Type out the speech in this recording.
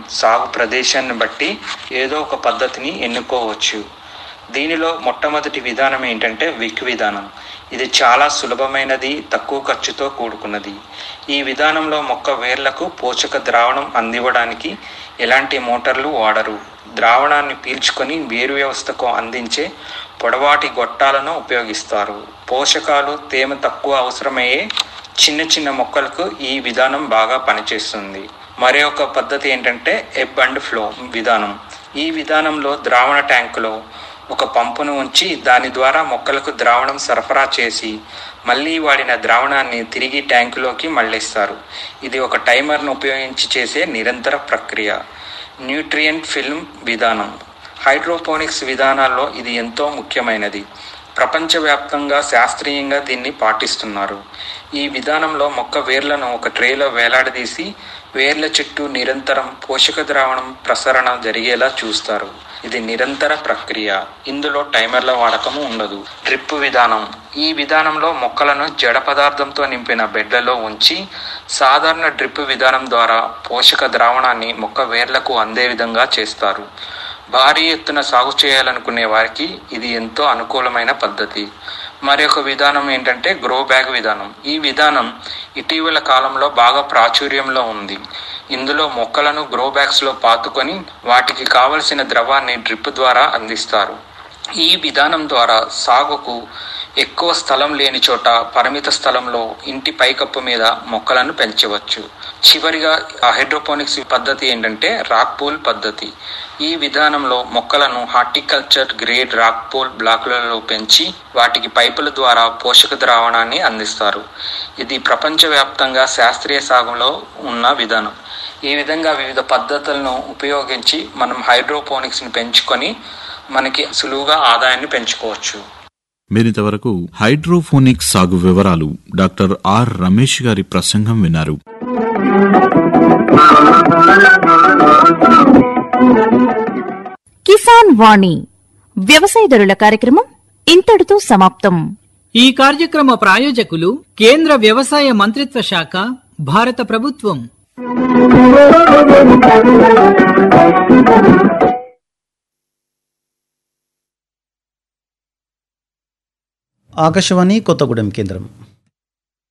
సాగు ప్రదేశాన్ని బట్టి ఏదో ఒక పద్ధతిని ఎన్నుకోవచ్చు దీనిలో మొట్టమొదటి విధానం ఏంటంటే విక్ విధానం ఇది చాలా సులభమైనది తక్కువ ఖర్చుతో కూడుకున్నది ఈ విధానంలో మొక్క వేర్లకు పోషక ద్రావణం అందివ్వడానికి ఎలాంటి మోటార్లు వాడరు ద్రావణాన్ని పీల్చుకొని వేరు వ్యవస్థకు అందించే పొడవాటి గొట్టాలను ఉపయోగిస్తారు పోషకాలు తేమ తక్కువ అవసరమయ్యే చిన్న చిన్న మొక్కలకు ఈ విధానం బాగా పనిచేస్తుంది మరి ఒక పద్ధతి ఏంటంటే ఎబ్ అండ్ ఫ్లో విధానం ఈ విధానంలో ద్రావణ ట్యాంకులో ఒక పంపును ఉంచి దాని ద్వారా మొక్కలకు ద్రావణం సరఫరా చేసి మళ్ళీ వాడిన ద్రావణాన్ని తిరిగి ట్యాంకులోకి మళ్ళిస్తారు ఇది ఒక టైమర్ను ఉపయోగించి చేసే నిరంతర ప్రక్రియ న్యూట్రియంట్ ఫిల్మ్ విధానం హైడ్రోపోనిక్స్ విధానాల్లో ఇది ఎంతో ముఖ్యమైనది ప్రపంచవ్యాప్తంగా శాస్త్రీయంగా దీన్ని పాటిస్తున్నారు ఈ విధానంలో మొక్క వేర్లను ఒక ట్రేలో వేలాడదీసి వేర్ల చుట్టూ నిరంతరం పోషక ద్రావణం ప్రసరణ జరిగేలా చూస్తారు ఇది నిరంతర ప్రక్రియ ఇందులో టైమర్ల వాడకము ఉండదు డ్రిప్ విధానం ఈ విధానంలో మొక్కలను జడ పదార్థంతో నింపిన బెడ్లలో ఉంచి సాధారణ డ్రిప్ విధానం ద్వారా పోషక ద్రావణాన్ని మొక్క వేర్లకు అందే విధంగా చేస్తారు భారీ ఎత్తున సాగు చేయాలనుకునే వారికి ఇది ఎంతో అనుకూలమైన పద్ధతి మరి ఒక విధానం ఏంటంటే గ్రో బ్యాగ్ విధానం ఈ విధానం ఇటీవల కాలంలో బాగా ప్రాచుర్యంలో ఉంది ఇందులో మొక్కలను గ్రో బ్యాగ్స్ లో పాతుకొని వాటికి కావలసిన ద్రవాన్ని డ్రిప్ ద్వారా అందిస్తారు ఈ విధానం ద్వారా సాగుకు ఎక్కువ స్థలం లేని చోట పరిమిత స్థలంలో ఇంటి పైకప్పు మీద మొక్కలను పెంచవచ్చు చివరిగా హైడ్రోపోనిక్స్ పద్ధతి ఏంటంటే రాక్ పూల్ పద్ధతి ఈ విధానంలో మొక్కలను హార్టికల్చర్ గ్రేడ్ రాక్ పూల్ బ్లాకులలో పెంచి వాటికి పైపుల ద్వారా పోషక ద్రావణాన్ని అందిస్తారు ఇది ప్రపంచవ్యాప్తంగా శాస్త్రీయ సాగులో ఉన్న విధానం ఈ విధంగా వివిధ పద్ధతులను ఉపయోగించి మనం హైడ్రోపోనిక్స్ని పెంచుకొని మనకి సులువుగా ఆదాయాన్ని పెంచుకోవచ్చు మీరింతవరకు హైడ్రోఫోనిక్ సాగు వివరాలు డాక్టర్ ఆర్ రమేష్ గారి ప్రసంగం విన్నారు కిసాన్ వాణి వ్యవసాయదారుల కార్యక్రమం ఇంతటితో సమాప్తం ఈ కార్యక్రమ ప్రాయోజకులు కేంద్ర వ్యవసాయ మంత్రిత్వ శాఖ భారత ప్రభుత్వం ఆకాశవాణి కొత్తగూడెం కేంద్రం